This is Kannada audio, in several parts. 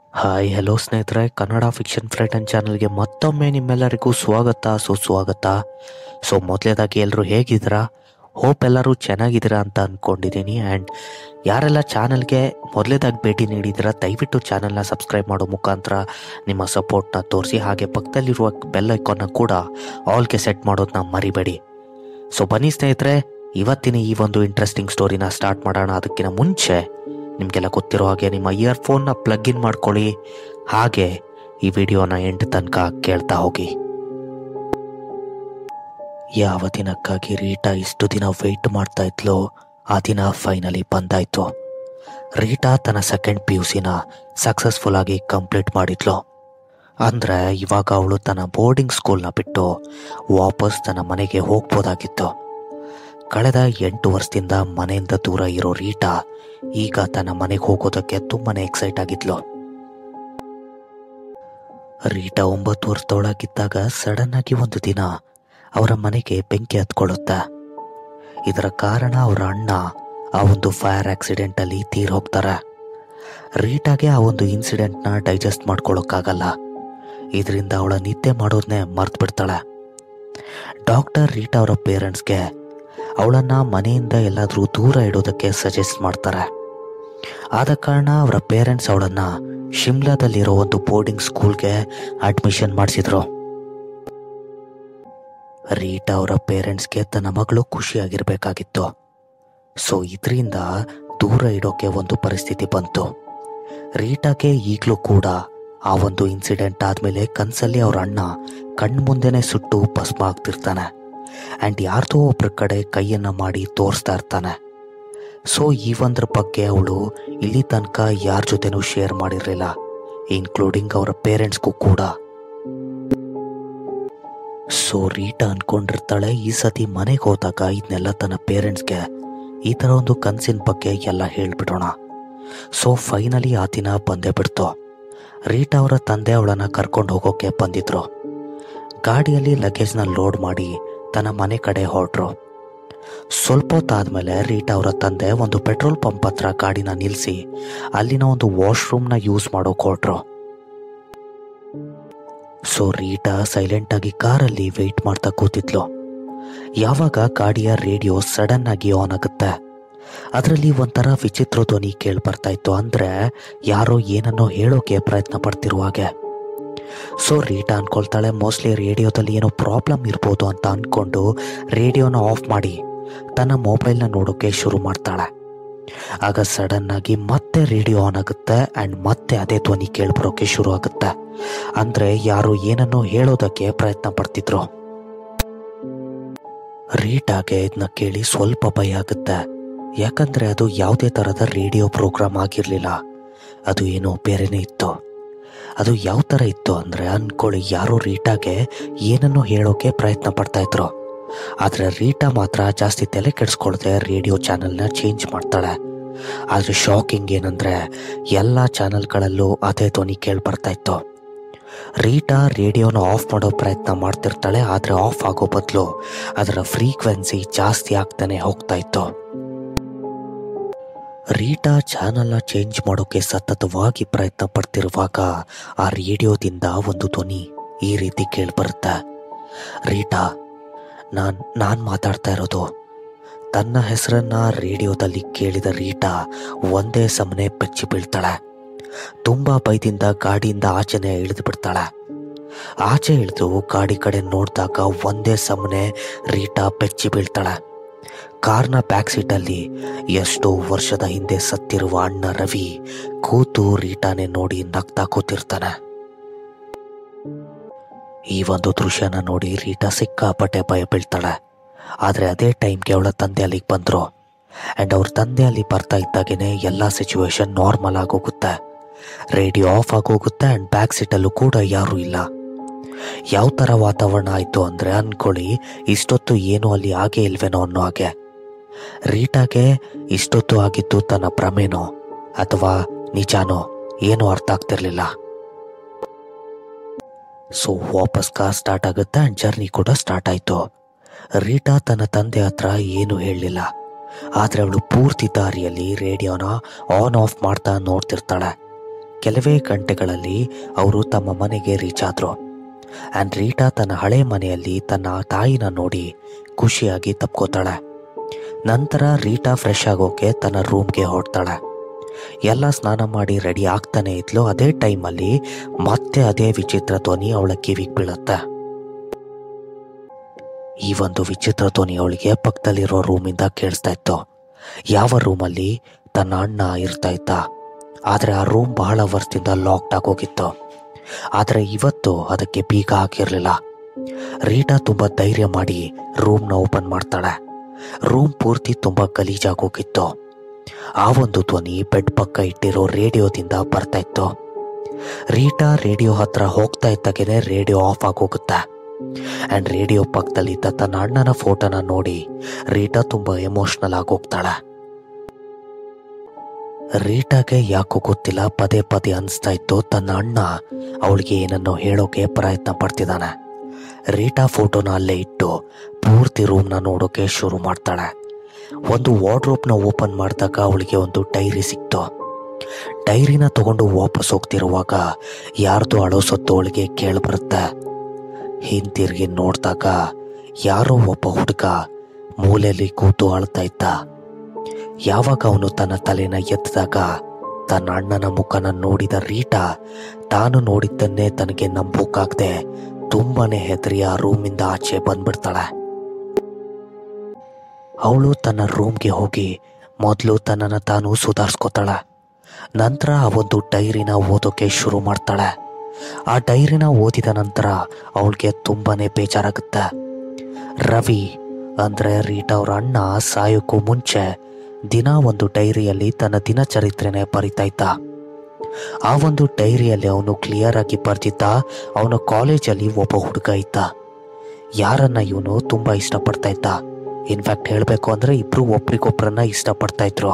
ಹಾಯ್ ಹಲೋ ಸ್ನೇಹಿತರೆ ಕನ್ನಡ ಫಿಕ್ಷನ್ ಫ್ರೆಂಡ್ ಚಾನಲ್ಗೆ ಮತ್ತೊಮ್ಮೆ ನಿಮ್ಮೆಲ್ಲರಿಗೂ ಸ್ವಾಗತ ಸುಸ್ವಾಗತ ಸೊ ಮೊದಲೇದಾಗಿ ಎಲ್ಲರೂ ಹೇಗಿದ್ದೀರಾ ಹೋಪ್ ಎಲ್ಲರೂ ಚೆನ್ನಾಗಿದ್ದೀರಾ ಅಂತ ಅಂದ್ಕೊಂಡಿದ್ದೀನಿ ಆ್ಯಂಡ್ ಯಾರೆಲ್ಲ ಚಾನಲ್ಗೆ ಮೊದಲೇದಾಗಿ ಭೇಟಿ ನೀಡಿದ್ದೀರಾ ದಯವಿಟ್ಟು ಚಾನಲ್ನ ಸಬ್ಸ್ಕ್ರೈಬ್ ಮಾಡೋ ಮುಖಾಂತರ ನಿಮ್ಮ ಸಪೋರ್ಟ್ನ ತೋರಿಸಿ ಹಾಗೆ ಪಕ್ಕದಲ್ಲಿರುವ ಬೆಲ್ ಐಕಾನ್ನ ಕೂಡ ಆಲ್ಗೆ ಸೆಟ್ ಮಾಡೋದನ್ನ ಮರಿಬೇಡಿ ಸೊ ಬನ್ನಿ ಸ್ನೇಹಿತರೆ ಇವತ್ತಿನ ಈ ಒಂದು ಇಂಟ್ರೆಸ್ಟಿಂಗ್ ಸ್ಟೋರಿನ ಸ್ಟಾರ್ಟ್ ಮಾಡೋಣ ಅದಕ್ಕಿಂತ ಮುಂಚೆ ನಿಮಗೆಲ್ಲ ಗೊತ್ತಿರೋ ಹಾಗೆ ನಿಮ್ಮ ಇಯರ್ಫೋನ್ನ ಪ್ಲಗ್ ಇನ್ ಮಾಡ್ಕೊಳ್ಳಿ ಹಾಗೆ ಈ ವಿಡಿಯೋನ ಎಂಟು ತನಕ ಕೇಳ್ತಾ ಹೋಗಿ ಯಾವ ದಿನಕ್ಕಾಗಿ ರೀಟಾ ಇಷ್ಟು ದಿನ ವೆಯ್ಟ್ ಮಾಡ್ತಾ ಇದ್ಲೋ ಆ ದಿನ ಫೈನಲಿ ಬಂದಾಯ್ತು ರೀಟಾ ತನ್ನ ಸೆಕೆಂಡ್ ಪಿ ಯು ಸಿನ ಸಕ್ಸಸ್ಫುಲ್ ಆಗಿ ಕಂಪ್ಲೀಟ್ ಮಾಡಿದ್ಲು ಅಂದ್ರೆ ಇವಾಗ ಅವಳು ತನ್ನ ಬೋರ್ಡಿಂಗ್ ಸ್ಕೂಲ್ನ ಬಿಟ್ಟು ವಾಪಸ್ ತನ್ನ ಮನೆಗೆ ಹೋಗ್ಬೋದಾಗಿತ್ತು ಕಳೆದ ಎಂಟು ವರ್ಷದಿಂದ ಮನೆಯಿಂದ ದೂರ ಇರೋ ರೀಟಾ ಈಗ ತನ್ನ ಮನೆಗೆ ಹೋಗೋದಕ್ಕೆ ತುಂಬಾನೇ ಎಕ್ಸೈಟ್ ಆಗಿದ್ಲು ರೀಟಾ ಒಂಬತ್ತು ವರ್ಷದೊಳಗಿದ್ದಾಗ ಸಡನ್ ಆಗಿ ಒಂದು ದಿನ ಅವರ ಮನೆಗೆ ಬೆಂಕಿ ಹತ್ಕೊಳ್ಳುತ್ತೆ ಇದರ ಕಾರಣ ಅವರ ಅಣ್ಣ ಆ ಒಂದು ಫೈರ್ ಆಕ್ಸಿಡೆಂಟ್ ಅಲ್ಲಿ ತೀರ್ ಹೋಗ್ತಾರೆ ರೀಟಾಗೆ ಆ ಒಂದು ಇನ್ಸಿಡೆಂಟ್ನ ಡೈಜೆಸ್ಟ್ ಮಾಡ್ಕೊಳ್ಳೋಕ್ಕಾಗಲ್ಲ ಇದರಿಂದ ಅವಳ ನಿದ್ದೆ ಮಾಡೋದನ್ನೇ ಮರ್ತು ಬಿಡ್ತಾಳೆ ಡಾಕ್ಟರ್ ರೀಟಾ ಅವರ ಪೇರೆಂಟ್ಸ್ಗೆ ಅವಳನ್ನ ಮನೆಯಿಂದ ಎಲ್ಲಾದರೂ ದೂರ ಇಡೋದಕ್ಕೆ ಸಜೆಸ್ಟ್ ಮಾಡ್ತಾರೆ ಆದ ಕಾರಣ ಅವರ ಪೇರೆಂಟ್ಸ್ ಅವಳನ್ನ ಶಿಮ್ಲಾದಲ್ಲಿರೋ ಒಂದು ಬೋರ್ಡಿಂಗ್ ಸ್ಕೂಲ್ಗೆ ಅಡ್ಮಿಷನ್ ಮಾಡಿಸಿದ್ರು ರೀಟಾ ಅವರ ಪೇರೆಂಟ್ಸ್ಗೆ ತನ್ನ ಮಗಳು ಖುಷಿಯಾಗಿರ್ಬೇಕಾಗಿತ್ತು ಸೊ ಇದರಿಂದ ದೂರ ಇಡೋಕೆ ಒಂದು ಪರಿಸ್ಥಿತಿ ಬಂತು ರೀಟಾಗೆ ಈಗಲೂ ಕೂಡ ಆ ಒಂದು ಇನ್ಸಿಡೆಂಟ್ ಆದಮೇಲೆ ಕನಸಲ್ಲಿ ಅವ್ರ ಅಣ್ಣ ಕಣ್ಮುಂದೆನೆ ಸುಟ್ಟು ಭಸ್ಮ ಆಗ್ತಿರ್ತಾನೆ ಆ್ಯಂಡ್ ಯಾರ್ದೋ ಒಬ್ರ ಕಡೆ ಕೈಯನ್ನ ಮಾಡಿ ತೋರಿಸ್ತಾ ಇರ್ತಾನೆ ಸೊ ಈ ಒಂದ್ರ ಬಗ್ಗೆ ಅವಳು ಇಲ್ಲಿ ತನಕ ಯಾರ ಜೊತೆನೂ ಶೇರ್ ಮಾಡಿರಲಿಲ್ಲ ಇನ್ಕ್ಲೂಡಿಂಗ್ ಅವರ ಪೇರೆಂಟ್ಸ್ಗೂ ಕೂಡ ಸೊ ರೀಟಾ ಅನ್ಕೊಂಡಿರ್ತಾಳೆ ಈ ಸತಿ ಮನೆಗೆ ಹೋದಾಗ ಇದನ್ನೆಲ್ಲ ತನ್ನ ಪೇರೆಂಟ್ಸ್ಗೆ ಈ ಥರ ಒಂದು ಕನಸಿನ ಬಗ್ಗೆ ಎಲ್ಲ ಹೇಳ್ಬಿಡೋಣ ಸೊ ಫೈನಲಿ ಆ ದಿನ ಬಂದೇ ಬಿಡ್ತು ರೀಟಾ ಅವರ ತಂದೆ ಅವಳನ್ನ ಕರ್ಕೊಂಡು ಹೋಗೋಕೆ ಬಂದಿದ್ರು ಗಾಡಿಯಲ್ಲಿ ಲಗೇಜ್ನ ಲೋಡ್ ಮಾಡಿ ತನ್ನ ಮನೆ ಕಡೆ ಹೊರಟ್ರು ಸ್ವಲ್ಪ ಹೊತ್ತಾದ್ಮೇಲೆ ರೀಟಾ ಅವರ ತಂದೆ ಒಂದು ಪೆಟ್ರೋಲ್ ಪಂಪ್ ಹತ್ರ ಗಾಡಿನ ನಿಲ್ಲಿಸಿ ಅಲ್ಲಿನ ಒಂದು ವಾಶ್ರೂಮ್ನ ಯೂಸ್ ಮಾಡೋಕೆ ಹೊರಟ್ರು ಸೊ ರೀಟಾ ಸೈಲೆಂಟ್ ಆಗಿ ಕಾರಲ್ಲಿ ವೆಯ್ಟ್ ಮಾಡ್ತಾ ಕೂತಿದ್ಲು ಯಾವಾಗ ಗಾಡಿಯ ರೇಡಿಯೋ ಸಡನ್ ಆಗಿ ಆನ್ ಆಗುತ್ತೆ ಅದರಲ್ಲಿ ಒಂಥರ ವಿಚಿತ್ರ ಧ್ವನಿ ಕೇಳಿ ಬರ್ತಾ ಇತ್ತು ಅಂದ್ರೆ ಯಾರೋ ಏನನ್ನೋ ಹೇಳೋಕೆ ಪ್ರಯತ್ನ ಪಡ್ತಿರುವ ಹಾಗೆ ಸೊ ರೀಟಾ ಅನ್ಕೊಳ್ತಾಳೆ ಮೋಸ್ಟ್ಲಿ ರೇಡಿಯೋದಲ್ಲಿ ಏನೋ ಪ್ರಾಬ್ಲಮ್ ಇರ್ಬೋದು ಅಂತ ಅನ್ಕೊಂಡು ರೇಡಿಯೋನ ಆಫ್ ಮಾಡಿ ತನ್ನ ಮೊಬೈಲ್ನ ನೋಡೋಕೆ ಶುರು ಮಾಡ್ತಾಳೆ ಆಗ ಸಡನ್ ಆಗಿ ಮತ್ತೆ ರೇಡಿಯೋ ಆನ್ ಆಗುತ್ತೆ ಅಂಡ್ ಮತ್ತೆ ಅದೇ ಧ್ವನಿ ಕೇಳ್ಬರೋಕೆ ಶುರು ಆಗುತ್ತೆ ಅಂದ್ರೆ ಯಾರು ಏನನ್ನೋ ಹೇಳೋದಕ್ಕೆ ಪ್ರಯತ್ನ ಪಡ್ತಿದ್ರು ರೀಟಾಗೆ ಇದನ್ನ ಕೇಳಿ ಸ್ವಲ್ಪ ಭಯ ಆಗುತ್ತೆ ಯಾಕಂದ್ರೆ ಅದು ಯಾವುದೇ ತರಹದ ರೇಡಿಯೋ ಪ್ರೋಗ್ರಾಮ್ ಆಗಿರ್ಲಿಲ್ಲ ಅದು ಏನೋ ಬೇರೆನೇ ಇತ್ತು ಅದು ಯಾವ ಥರ ಇತ್ತು ಅಂದರೆ ಅನ್ಕೊಳ್ಳಿ ಯಾರೋ ರೀಟಾಗೆ ಏನನ್ನೋ ಹೇಳೋಕೆ ಪ್ರಯತ್ನ ಪಡ್ತಾ ಇದ್ರು ಆದರೆ ರೀಟಾ ಮಾತ್ರ ಜಾಸ್ತಿ ತಲೆ ಕೆಡಿಸ್ಕೊಳ್ದೆ ರೇಡಿಯೋ ಚಾನೆಲ್ನ ಚೇಂಜ್ ಮಾಡ್ತಾಳೆ ಆದರೆ ಶಾಕಿಂಗ್ ಏನಂದ್ರೆ ಎಲ್ಲ ಚಾನೆಲ್ಗಳಲ್ಲೂ ಅದೇ ಧ್ವನಿ ಕೇಳಿ ಬರ್ತಾ ಇತ್ತು ರೀಟಾ ರೇಡಿಯೋನ ಆಫ್ ಮಾಡೋ ಪ್ರಯತ್ನ ಮಾಡ್ತಿರ್ತಾಳೆ ಆದರೆ ಆಫ್ ಆಗೋ ಬದಲು ಅದರ ಫ್ರೀಕ್ವೆನ್ಸಿ ಜಾಸ್ತಿ ಆಗ್ತಾನೆ ಹೋಗ್ತಾ ಇತ್ತು ರೀಟಾ ಚಾನಲ್ನ ಚೇಂಜ್ ಮಾಡೋಕೆ ಸತತವಾಗಿ ಪ್ರಯತ್ನ ಪಡ್ತಿರುವಾಗ ಆ ರೇಡಿಯೋದಿಂದ ಒಂದು ಧ್ವನಿ ಈ ರೀತಿ ಕೇಳಿಬರುತ್ತೆ ರೀಟಾ ನಾನ್ ನಾನ್ ಮಾತಾಡ್ತಾ ಇರೋದು ತನ್ನ ಹೆಸರನ್ನ ರೇಡಿಯೋದಲ್ಲಿ ಕೇಳಿದ ರೀಟಾ ಒಂದೇ ಸಮನೆ ಬೆಚ್ಚಿ ಬೀಳ್ತಾಳೆ ತುಂಬಾ ಭಯದಿಂದ ಗಾಡಿಯಿಂದ ಆಚೆನೆ ಇಳಿದು ಬಿಡ್ತಾಳೆ ಆಚೆ ಇಳಿದು ಗಾಡಿ ಕಡೆ ನೋಡಿದಾಗ ಒಂದೇ ಸಮನೆ ರೀಟಾ ಬೆಚ್ಚಿ ಬೀಳ್ತಾಳೆ ಕಾರ್ನ ಬ್ಯಾಕ್ ಸೀಟಲ್ಲಿ ಎಷ್ಟೋ ವರ್ಷದ ಹಿಂದೆ ಸತ್ತಿರುವ ಅಣ್ಣ ರವಿ ಕೂತು ರೀಟಾನೆ ನೋಡಿ ನಗ್ತಾ ಕೂತಿರ್ತಾನೆ ಈ ಒಂದು ದೃಶ್ಯನ ನೋಡಿ ರೀಟಾ ಸಿಕ್ಕಾಪಟ್ಟೆ ಭಯ ಬೀಳ್ತಾಳೆ ಆದರೆ ಅದೇ ಟೈಮ್ಗೆ ಅವಳ ತಂದೆ ಅಲ್ಲಿಗೆ ಬಂದರು ಆ್ಯಂಡ್ ಅವ್ರ ತಂದೆ ಅಲ್ಲಿ ಬರ್ತಾ ಇದ್ದಾಗೇನೆ ಎಲ್ಲ ಸಿಚುವೇಶನ್ ನಾರ್ಮಲ್ ಆಗೋಗುತ್ತೆ ರೇಡಿಯೋ ಆಫ್ ಆಗೋಗುತ್ತೆ ಆ್ಯಂಡ್ ಬ್ಯಾಕ್ ಸೀಟಲ್ಲೂ ಕೂಡ ಯಾರೂ ಇಲ್ಲ ಯಾವ ಥರ ವಾತಾವರಣ ಆಯಿತು ಅಂದರೆ ಅನ್ಕೊಳ್ಳಿ ಇಷ್ಟೊತ್ತು ಏನು ಅಲ್ಲಿ ಆಗೇ ಇಲ್ವೇನೋ ಅನ್ನೋ ಹಾಗೆ ರೀಟಾಗೆ ಇಷ್ಟೊತ್ತು ಆಗಿದ್ದು ತನ್ನ ಭ್ರಮೆನೋ ಅಥವಾ ನಿಜಾನೋ ಏನೂ ಅರ್ಥ ಆಗ್ತಿರ್ಲಿಲ್ಲ ಸೊ ವಾಪಸ್ ಕಾರ್ ಸ್ಟಾರ್ಟ್ ಆಗುತ್ತೆ ಅಂಡ್ ಜರ್ನಿ ಕೂಡ ಸ್ಟಾರ್ಟ್ ಆಯ್ತು ರೀಟಾ ತನ್ನ ತಂದೆ ಹತ್ರ ಏನು ಹೇಳಲಿಲ್ಲ ಆದ್ರೆ ಅವಳು ಪೂರ್ತಿ ದಾರಿಯಲ್ಲಿ ರೇಡಿಯೋನ ಆನ್ ಆಫ್ ಮಾಡ್ತಾ ನೋಡ್ತಿರ್ತಾಳೆ ಕೆಲವೇ ಗಂಟೆಗಳಲ್ಲಿ ಅವರು ತಮ್ಮ ಮನೆಗೆ ರೀಚ್ ಆದ್ರು ಆ್ಯಂಡ್ ರೀಟಾ ತನ್ನ ಹಳೆ ಮನೆಯಲ್ಲಿ ತನ್ನ ತಾಯಿನ ನೋಡಿ ಖುಷಿಯಾಗಿ ತಪ್ಕೋತಾಳೆ ನಂತರ ರೀಟಾ ಫ್ರೆಶ್ ಆಗೋಕೆ ತನ್ನ ರೂಮ್ಗೆ ಹೊರಡ್ತಾಳೆ ಎಲ್ಲ ಸ್ನಾನ ಮಾಡಿ ರೆಡಿ ಆಗ್ತಾನೆ ಇದ್ಲು ಅದೇ ಟೈಮಲ್ಲಿ ಮತ್ತೆ ಅದೇ ವಿಚಿತ್ರ ಧ್ವನಿ ಅವಳ ಕಿವಿಗೆ ಬೀಳುತ್ತೆ ಈ ಒಂದು ವಿಚಿತ್ರ ಧ್ವನಿ ಅವಳಿಗೆ ಪಕ್ಕದಲ್ಲಿರೋ ರೂಮಿಂದ ಕೇಳಿಸ್ತಾ ಇತ್ತು ಯಾವ ರೂಮಲ್ಲಿ ತನ್ನ ಅಣ್ಣ ಇರ್ತಾ ಇದ್ದ ಆದರೆ ಆ ರೂಮ್ ಬಹಳ ವರ್ಷದಿಂದ ಲಾಕ್ಡ್ ಆಗೋಗಿತ್ತು ಆದರೆ ಇವತ್ತು ಅದಕ್ಕೆ ಬೀಗ ಹಾಕಿರಲಿಲ್ಲ ರೀಟಾ ತುಂಬ ಧೈರ್ಯ ಮಾಡಿ ರೂಮ್ನ ಓಪನ್ ಮಾಡ್ತಾಳೆ ರೂಮ್ ಪೂರ್ತಿ ತುಂಬ ಗಲೀಜಾಗೋಗಿತ್ತು ಆ ಒಂದು ಧ್ವನಿ ಬೆಡ್ ಪಕ್ಕ ಇಟ್ಟಿರೋ ರೇಡಿಯೋದಿಂದ ಬರ್ತಾ ಇತ್ತು ರೀಟಾ ರೇಡಿಯೋ ಹತ್ರ ಹೋಗ್ತಾ ಇದ್ದಾಗೇನೆ ರೇಡಿಯೋ ಆಫ್ ಆಗೋಗುತ್ತೆ ಆ್ಯಂಡ್ ರೇಡಿಯೋ ಪಕ್ಕದಲ್ಲಿದ್ದ ತನ್ನ ಅಣ್ಣನ ಫೋಟೋನ ನೋಡಿ ರೀಟಾ ತುಂಬ ಎಮೋಷ್ನಲ್ ಆಗೋಗ್ತಾಳೆ ರೀಟಾಗೆ ಯಾಕೋ ಗೊತ್ತಿಲ್ಲ ಪದೇ ಪದೇ ಅನಿಸ್ತಾ ಇತ್ತು ತನ್ನ ಅಣ್ಣ ಅವಳಿಗೆ ಏನನ್ನೋ ಹೇಳೋಕೆ ಪ್ರಯತ್ನ ಪಡ್ತಿದ್ದಾನೆ ರೀಟಾ ಫೋಟೋನ ಅಲ್ಲೇ ಇಟ್ಟು ಪೂರ್ತಿ ರೂಮ್ನ ನೋಡೋಕೆ ಶುರು ಮಾಡ್ತಾಳೆ ಒಂದು ವಾರ್ಡ್ರೋಬ್ನ ಓಪನ್ ಮಾಡಿದಾಗ ಅವಳಿಗೆ ಒಂದು ಡೈರಿ ಸಿಕ್ತು ಡೈರಿನ ತಗೊಂಡು ವಾಪಸ್ ಹೋಗ್ತಿರುವಾಗ ಯಾರ್ದು ಅಳೋ ಸತ್ತು ಅವಳಿಗೆ ಕೇಳಿಬರುತ್ತೆ ಹಿಂತಿರುಗಿ ನೋಡಿದಾಗ ಯಾರೋ ಒಬ್ಬ ಹುಡುಗ ಮೂಲೆಯಲ್ಲಿ ಕೂತು ಅಳ್ತಾ ಇದ್ದ ಯಾವಾಗ ಅವನು ತನ್ನ ತಲೆನ ಎತ್ತಿದಾಗ ತನ್ನ ಅಣ್ಣನ ಮುಖನ ನೋಡಿದ ರೀಟಾ ತಾನು ನೋಡಿದ್ದನ್ನೇ ತನಗೆ ನಂಬೋಕಾಗ್ದೆ ತುಂಬಾನೇ ಹೆದರಿ ಆ ರೂಮಿಂದ ಆಚೆ ಬಂದ್ಬಿಡ್ತಾಳೆ ಅವಳು ತನ್ನ ರೂಮ್ಗೆ ಹೋಗಿ ಮೊದಲು ತನ್ನನ್ನು ತಾನು ಸುಧಾರಿಸ್ಕೋತಾಳೆ ನಂತರ ಆ ಒಂದು ಡೈರಿನ ಓದೋಕೆ ಶುರು ಮಾಡ್ತಾಳೆ ಆ ಡೈರಿನ ಓದಿದ ನಂತರ ಅವಳಿಗೆ ತುಂಬಾನೇ ಬೇಜಾರಾಗುತ್ತೆ ರವಿ ಅಂದ್ರೆ ರೀಟಾ ಅವ್ರ ಅಣ್ಣ ಸಾಯೋಕ್ಕೂ ಮುಂಚೆ ದಿನ ಒಂದು ಡೈರಿಯಲ್ಲಿ ತನ್ನ ದಿನಚರಿತ್ರೆನೇ ಬರಿತಾ ಇದ್ದ ಆ ಒಂದು ಡೈರಿಯಲ್ಲಿ ಅವನು ಕ್ಲಿಯರ್ ಆಗಿ ಬರ್ತಿದ್ದ ಅವನ ಕಾಲೇಜಲ್ಲಿ ಒಬ್ಬ ಹುಡುಗ ಇದ್ದ ಯಾರನ್ನ ಇವನು ತುಂಬಾ ಇಷ್ಟಪಡ್ತಾ ಇದ್ದ ಇನ್ಫ್ಯಾಕ್ಟ್ ಹೇಳಬೇಕು ಅಂದ್ರೆ ಇಬ್ರು ಒಬ್ರಿಗೊಬ್ರನ್ನ ಇಷ್ಟಪಡ್ತಾ ಇದ್ರು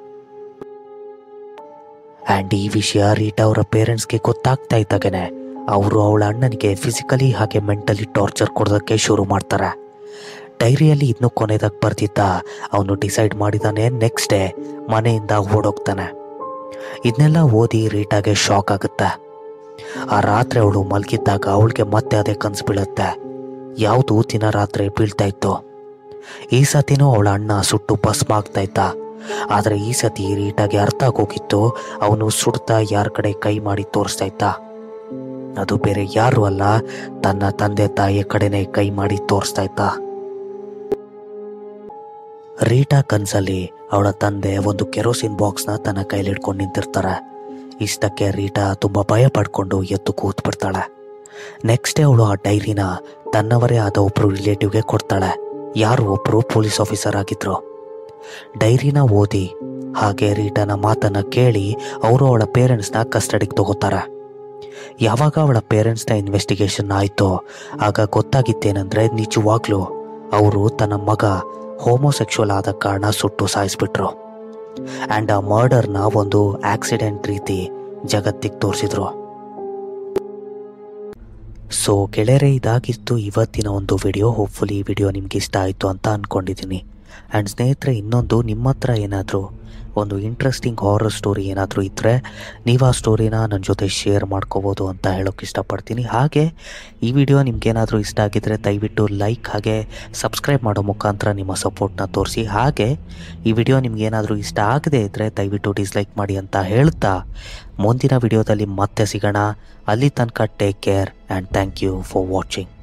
ಆ್ಯಂಡ್ ಈ ವಿಷಯ ರೀಟಾ ಅವರ ಪೇರೆಂಟ್ಸ್ಗೆ ಗೊತ್ತಾಗ್ತಾ ಇದ್ದಾಗನೆ ಅವರು ಅವಳ ಅಣ್ಣನಿಗೆ ಫಿಸಿಕಲಿ ಹಾಗೆ ಮೆಂಟಲಿ ಟಾರ್ಚರ್ ಕೊಡೋದಕ್ಕೆ ಶುರು ಮಾಡ್ತಾರೆ ಡೈರಿಯಲ್ಲಿ ಇನ್ನೂ ಕೊನೆದಾಗ ಬರ್ತಿದ್ದ ಅವನು ಡಿಸೈಡ್ ಮಾಡಿದಾನೆ ನೆಕ್ಸ್ಟ್ ಡೇ ಮನೆಯಿಂದ ಓಡೋಗ್ತಾನೆ ಇದನ್ನೆಲ್ಲ ಓದಿ ರೀಟಾಗೆ ಶಾಕ್ ಆಗುತ್ತೆ ಆ ರಾತ್ರಿ ಅವಳು ಮಲಗಿದ್ದಾಗ ಅವಳಿಗೆ ಮತ್ತೆ ಅದೇ ಕನ್ಸು ಬೀಳುತ್ತೆ ಯಾವುದು ದಿನ ರಾತ್ರಿ ಬೀಳ್ತಾ ಇತ್ತು ಈ ಸತಿನೂ ಅವಳ ಅಣ್ಣ ಸುಟ್ಟು ಭಸ್ಮ ಆಗ್ತಾ ಇದ್ದ ಆದರೆ ಈ ಸತಿ ರೀಟಾಗೆ ಅರ್ಥ ಆಗೋಗಿತ್ತು ಅವನು ಸುಡ್ತಾ ಯಾರ ಕಡೆ ಕೈ ಮಾಡಿ ತೋರಿಸ್ತಾ ಇದ್ದ ಅದು ಬೇರೆ ಯಾರು ಅಲ್ಲ ತನ್ನ ತಂದೆ ತಾಯಿಯ ಕಡೆನೆ ಕೈ ಮಾಡಿ ತೋರಿಸ್ತಾ ಇದ್ದ ರೀಟಾ ಕನ್ಸಲ್ಲಿ ಅವಳ ತಂದೆ ಒಂದು ಕೆರೋಸಿನ್ ಬಾಕ್ಸ್ನ ತನ್ನ ಕೈಲಿ ಹಿಡ್ಕೊಂಡು ನಿಂತಿರ್ತಾರೆ ಇಷ್ಟಕ್ಕೆ ರೀಟಾ ತುಂಬಾ ಭಯ ಪಡ್ಕೊಂಡು ಎದ್ದು ಕೂತ್ ಬಿಡ್ತಾಳೆ ನೆಕ್ಸ್ಟ್ ಡೇ ಅವಳು ಆ ಡೈರಿನ ತನ್ನವರೇ ಆದ ಒಬ್ರು ರಿಲೇಟಿವ್ಗೆ ಕೊಡ್ತಾಳೆ ಯಾರು ಒಬ್ರು ಪೊಲೀಸ್ ಆಫೀಸರ್ ಆಗಿದ್ರು ಡೈರಿನ ಓದಿ ಹಾಗೆ ರೀಟಾನ ಮಾತನ್ನ ಕೇಳಿ ಅವರು ಅವಳ ಪೇರೆಂಟ್ಸ್ನ ಕಸ್ಟಡಿಗೆ ತಗೋತಾರೆ ಯಾವಾಗ ಅವಳ ಪೇರೆಂಟ್ಸ್ನ ಇನ್ವೆಸ್ಟಿಗೇಷನ್ ಆಯಿತೋ ಆಗ ಗೊತ್ತಾಗಿತ್ತೇನೆಂದ್ರೆ ನಿಜವಾಗ್ಲೂ ಅವರು ತನ್ನ ಮಗ ಹೋಮೋಸೆಕ್ಷುವಲ್ ಆದ ಕಾರಣ ಸುಟ್ಟು ಸಾಯಿಸ್ಬಿಟ್ರು ಆ್ಯಂಡ್ ಆ ಮರ್ಡರ್ನ ಒಂದು ಆಕ್ಸಿಡೆಂಟ್ ರೀತಿ ಜಗತ್ತಿಗೆ ತೋರಿಸಿದ್ರು ಸೊ ಗೆಳೆಯರೆ ಇದಾಗಿತ್ತು ಇವತ್ತಿನ ಒಂದು ವಿಡಿಯೋ ಹೋಪ್ಫುಲಿ ಈ ವಿಡಿಯೋ ನಿಮ್ಗೆ ಇಷ್ಟ ಆಯಿತು ಅಂತ ಅಂದ್ಕೊಂಡಿದ್ದೀನಿ ಆ್ಯಂಡ್ ಸ್ನೇಹಿತರೆ ಇನ್ನೊಂದು ನಿಮ್ಮ ಹತ್ರ ಏನಾದರೂ ಒಂದು ಇಂಟ್ರೆಸ್ಟಿಂಗ್ ಹಾರರ್ ಸ್ಟೋರಿ ಏನಾದರೂ ಇದ್ದರೆ ನೀವು ಆ ಸ್ಟೋರಿನ ನನ್ನ ಜೊತೆ ಶೇರ್ ಮಾಡ್ಕೋಬೋದು ಅಂತ ಹೇಳೋಕ್ಕೆ ಇಷ್ಟಪಡ್ತೀನಿ ಹಾಗೆ ಈ ವಿಡಿಯೋ ನಿಮ್ಗೇನಾದರೂ ಇಷ್ಟ ಆಗಿದ್ದರೆ ದಯವಿಟ್ಟು ಲೈಕ್ ಹಾಗೆ ಸಬ್ಸ್ಕ್ರೈಬ್ ಮಾಡೋ ಮುಖಾಂತರ ನಿಮ್ಮ ಸಪೋರ್ಟ್ನ ತೋರಿಸಿ ಹಾಗೆ ಈ ವಿಡಿಯೋ ನಿಮ್ಗೇನಾದರೂ ಇಷ್ಟ ಆಗದೇ ಇದ್ದರೆ ದಯವಿಟ್ಟು ಡಿಸ್ಲೈಕ್ ಮಾಡಿ ಅಂತ ಹೇಳ್ತಾ ಮುಂದಿನ ವಿಡಿಯೋದಲ್ಲಿ ಮತ್ತೆ ಸಿಗೋಣ ಅಲ್ಲಿ ತನಕ take care and thank you for watching